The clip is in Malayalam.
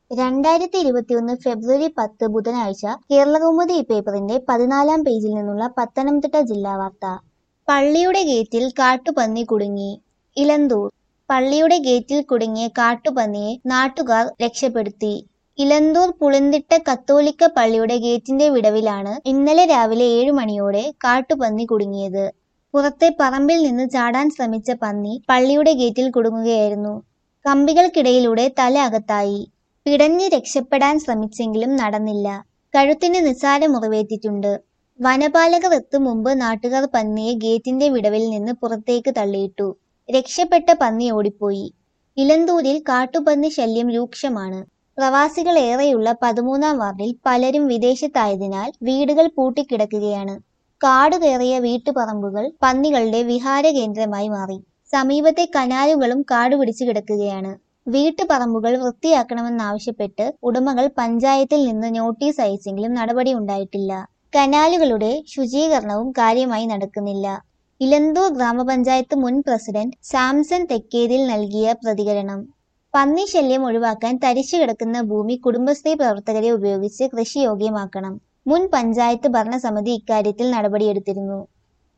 രണ്ടായിരത്തി ഇരുപത്തിയൊന്ന് ഫെബ്രുവരി പത്ത് ബുധനാഴ്ച കേരളകൗമുദി പേപ്പറിന്റെ പതിനാലാം പേജിൽ നിന്നുള്ള പത്തനംതിട്ട ജില്ലാ വാർത്ത പള്ളിയുടെ ഗേറ്റിൽ കാട്ടുപന്നി കുടുങ്ങി ഇലന്തൂർ പള്ളിയുടെ ഗേറ്റിൽ കുടുങ്ങിയ കാട്ടുപന്നിയെ നാട്ടുകാർ രക്ഷപ്പെടുത്തി ഇലന്തൂർ പുളിന്തിട്ട കത്തോലിക്ക പള്ളിയുടെ ഗേറ്റിന്റെ വിടവിലാണ് ഇന്നലെ രാവിലെ ഏഴു മണിയോടെ കാട്ടുപന്നി കുടുങ്ങിയത് പുറത്തെ പറമ്പിൽ നിന്ന് ചാടാൻ ശ്രമിച്ച പന്നി പള്ളിയുടെ ഗേറ്റിൽ കുടുങ്ങുകയായിരുന്നു കമ്പികൾക്കിടയിലൂടെ തല അകത്തായി പിടഞ്ഞ് രക്ഷപ്പെടാൻ ശ്രമിച്ചെങ്കിലും നടന്നില്ല കഴുത്തിന് നിസ്സാര മുറിവേറ്റിട്ടുണ്ട് വനപാലകർ എത്തും മുമ്പ് നാട്ടുകാർ പന്നിയെ ഗേറ്റിന്റെ വിടവിൽ നിന്ന് പുറത്തേക്ക് തള്ളിയിട്ടു രക്ഷപ്പെട്ട പന്നി ഓടിപ്പോയി ഇലന്തൂരിൽ കാട്ടുപന്നി ശല്യം രൂക്ഷമാണ് പ്രവാസികൾ ഏറെയുള്ള പതിമൂന്നാം വാർഡിൽ പലരും വിദേശത്തായതിനാൽ വീടുകൾ പൂട്ടിക്കിടക്കുകയാണ് കാട് കയറിയ വീട്ടുപറമ്പുകൾ പന്നികളുടെ വിഹാര കേന്ദ്രമായി മാറി സമീപത്തെ കനാലുകളും കാടുപിടിച്ചു കിടക്കുകയാണ് വീട്ടുപറമ്പുകൾ വൃത്തിയാക്കണമെന്നാവശ്യപ്പെട്ട് ഉടമകൾ പഞ്ചായത്തിൽ നിന്ന് നോട്ടീസ് അയച്ചെങ്കിലും നടപടി ഉണ്ടായിട്ടില്ല കനാലുകളുടെ ശുചീകരണവും കാര്യമായി നടക്കുന്നില്ല ഇലന്തൂർ ഗ്രാമപഞ്ചായത്ത് മുൻ പ്രസിഡന്റ് സാംസൺ തെക്കേതിൽ നൽകിയ പ്രതികരണം പന്നി ശല്യം ഒഴിവാക്കാൻ തരിച്ചു കിടക്കുന്ന ഭൂമി കുടുംബശ്രീ പ്രവർത്തകരെ ഉപയോഗിച്ച് കൃഷിയോഗ്യമാക്കണം മുൻ പഞ്ചായത്ത് ഭരണസമിതി ഇക്കാര്യത്തിൽ നടപടിയെടുത്തിരുന്നു